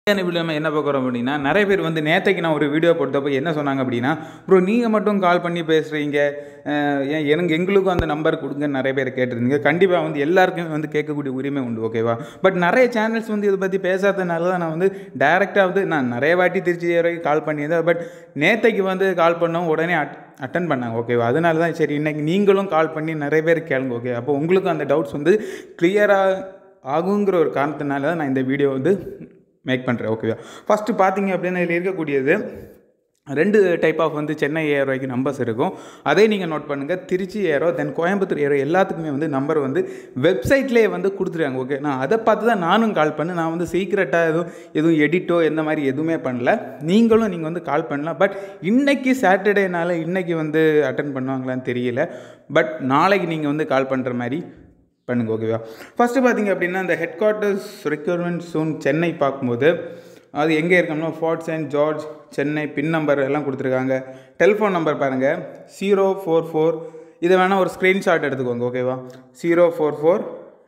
இந்த வீடியோ நம்ம என்ன பார்க்குறோம் அப்படின்னா நிறைய பேர் வந்து நேத்தைக்கு நான் ஒரு வீடியோ போட்டப்போ என்ன சொன்னாங்க அப்படின்னா ப்ரோ நீங்கள் மட்டும் கால் பண்ணி பேசுகிறீங்க ஏன் எனக்கு எங்களுக்கும் அந்த நம்பர் கொடுங்கன்னு நிறைய பேர் கேட்டிருந்தீங்க கண்டிப்பாக வந்து எல்லாருக்குமே வந்து கேட்கக்கூடிய உரிமை உண்டு ஓகேவா பட் நிறைய சேனல்ஸ் வந்து இதை பற்றி பேசாததுனால தான் நான் வந்து டேரெக்டாக வந்து நான் நிறைய வாட்டி திருச்சி வரைக்கும் கால் பண்ணியிருந்தேன் பட் நேத்தைக்கு வந்து கால் பண்ணோம் உடனே அட் அட்டன் பண்ணாங்க ஓகேவா அதனால தான் சரி இன்னைக்கு நீங்களும் கால் பண்ணி நிறைய பேர் கேளுங்க ஓகே அப்போ உங்களுக்கும் அந்த டவுட்ஸ் வந்து கிளியராக ஆகுங்கிற ஒரு காரணத்தினால தான் நான் இந்த வீடியோ வந்து மேக் பண்ணுறேன் ஓகேவா ஃபஸ்ட்டு பார்த்தீங்க அப்படின்னா இதில் இருக்கக்கூடியது ரெண்டு டைப் ஆஃப் வந்து சென்னை ஏரோக்கு நம்பர்ஸ் இருக்கும் அதே நீங்கள் நோட் பண்ணுங்கள் Trichy aero then Coimbatore aero எல்லாத்துக்குமே வந்து நம்பர் வந்து வெப்சைட்லேயே வந்து கொடுத்துருக்காங்க ஓகே நான் அதை பார்த்து தான் நானும் கால் பண்ணேன் நான் வந்து சீக்ரெட்டாக எதுவும் எதுவும் எடிட்டோ எந்த மாதிரி எதுவுமே பண்ணல நீங்களும் நீங்கள் வந்து கால் பண்ணலாம் பட் இன்றைக்கி சாட்டர்டேனால இன்றைக்கி வந்து அட்டன் பண்ணுவாங்களான்னு தெரியல பட் நாளைக்கு நீங்கள் வந்து கால் பண்ணுற மாதிரி பண்ணுங்க ஓகேவா ஃபஸ்ட்டு பார்த்தீங்க அப்படின்னா இந்த ஹெட் குவார்ட்டர்ஸ் ரெக்யூர்மெண்ட் சூன் சென்னை பார்க்கும்போது அது எங்கே இருக்கோம்னா Fort Saint George Chennai pin number எல்லாம் கொடுத்துருக்காங்க டெலிஃபோன் நம்பர் பாருங்கள் ஜீரோ ஃபோர் ஃபோர் இதை வேணால் ஒரு ஸ்க்ரீன்ஷாட் எடுத்துக்கோங்க ஓகேவா zero four four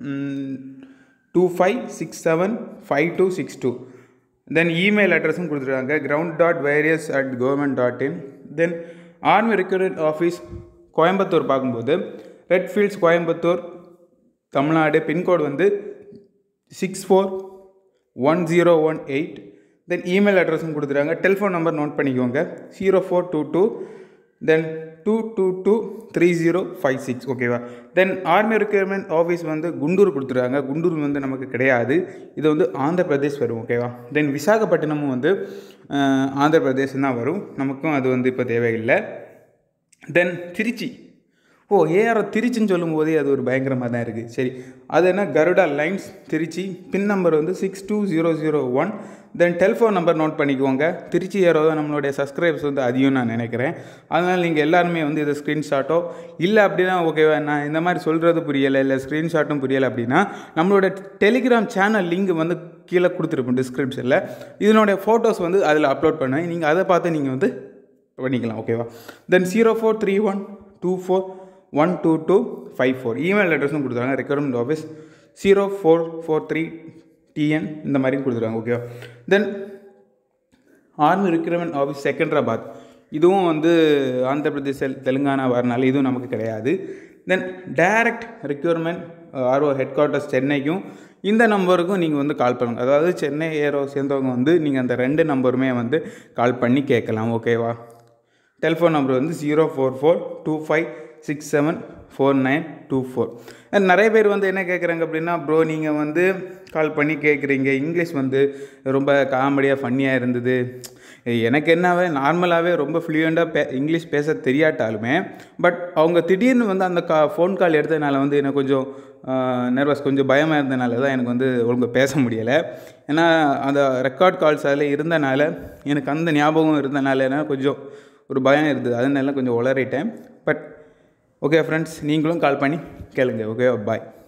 two five six seven five two six two then email அட்ரஸும் கொடுத்துருக்காங்க ground dot various at government dot in then army recruitment office Coimbatore பார்க்கும்போது ரெட்ஃபீல்ட்ஸ் கோயம்புத்தூர் தமிழ்நாடு பின்கோடு வந்து six four one zero one eight then email அட்ரஸும் கொடுத்துருக்காங்க telephone number note பண்ணிக்கோங்க zero four two two then two two two three zero five six ஓகேவா then army requirement office வந்து குண்டூர் கொடுத்துருக்காங்க குண்டூர் வந்து நமக்கு கிடையாது இது வந்து ஆந்திர பிரதேஷ் வரும் ஓகேவா தென் விசாகப்பட்டினமும் வந்து ஆந்திர பிரதேஷ் தான் வரும் நமக்கும் அது வந்து இப்போ தேவையில்லை தென் திருச்சி ஓ ஏஆர் திருச்சின்னு சொல்லும்போதே அது ஒரு பயங்கரமாக தான் இருக்குது சரி அது என்ன Garuda lines Trichy pin number வந்து six two zero zero one then telephone number note பண்ணிக்கோங்க திருச்சி ஏரோ தான் நம்மளுடைய சப்ஸ்கிரைபர்ஸ் வந்து அதிகம் நான் நினைக்கிறேன் அதனால் நீங்கள் எல்லாருமே வந்து இதை ஸ்க்ரீன்ஷாட்டோ இல்லை அப்படின்னா ஓகேவா நான் இந்த மாதிரி சொல்கிறது புரியலை இல்லை ஸ்க்ரீன்ஷாட்டும் புரியலை அப்படின்னா நம்மளோட டெலிகிராம் சேனல் லிங்க் வந்து கீழே கொடுத்துருப்போம் டிஸ்கிரிப்ஷனில் இதனுடைய ஃபோட்டோஸ் வந்து அதில் அப்லோட் பண்ணுவேன் நீங்கள் அதை பார்த்து நீங்கள் வந்து பண்ணிக்கலாம் ஓகேவா then zero four three one two four one two two five four email அட்ரஸும் கொடுத்துருக்காங்க recruitment office zero four four three TN இந்த மாதிரி கொடுத்துருக்காங்க ஓகேவா then army recruitment office Secunderabad இதுவும் வந்து ஆந்திர பிரதேச தெலுங்கானா வரனால இதுவும் நமக்கு கிடையாது then direct requirement RO head quarters சென்னைக்கும் இந்த நம்பருக்கும் நீங்கள் வந்து கால் பண்ணுங்கள் அதாவது சென்னை ஏரோ சேர்ந்தவங்க வந்து நீங்கள் அந்த ரெண்டு நம்பருமே வந்து கால் பண்ணி கேட்கலாம் ஓகேவா டெலிஃபோன் நம்பர் வந்து zero four four two five six seven four nine two four நிறைய பேர் வந்து என்ன கேட்குறாங்க அப்படின்னா ப்ரோ நீங்கள் வந்து கால் பண்ணி கேட்குறீங்க இங்கிலீஷ் வந்து ரொம்ப காமெடியாக ஃபன்னியாக இருந்தது எனக்கு என்னவே நார்மலாகவே ரொம்ப ஃப்ளூயண்ட்டாக பே இங்கிலீஷ் பேச தெரியாட்டாலுமே பட் அவங்க திடீர்னு வந்து அந்த கா ஃபோன் கால் எடுத்ததுனால வந்து எனக்கு கொஞ்சம் நர்வஸ் கொஞ்சம் பயமாக இருந்தனால தான் எனக்கு வந்து ஒழுங்காக பேச முடியலை ஏன்னா அந்த ரெக்கார்ட் கால்ஸ் அதில் இருந்தனால எனக்கு அந்த ஞாபகம் இருந்தனால என்ன கொஞ்சம் ஒரு பயம் இருந்தது அதனால கொஞ்சம் உளறிட்டேன் பட் ஓகே ஃப்ரெண்ட்ஸ் நீங்களும் கால் பண்ணி கேளுங்க ஓகே பாய்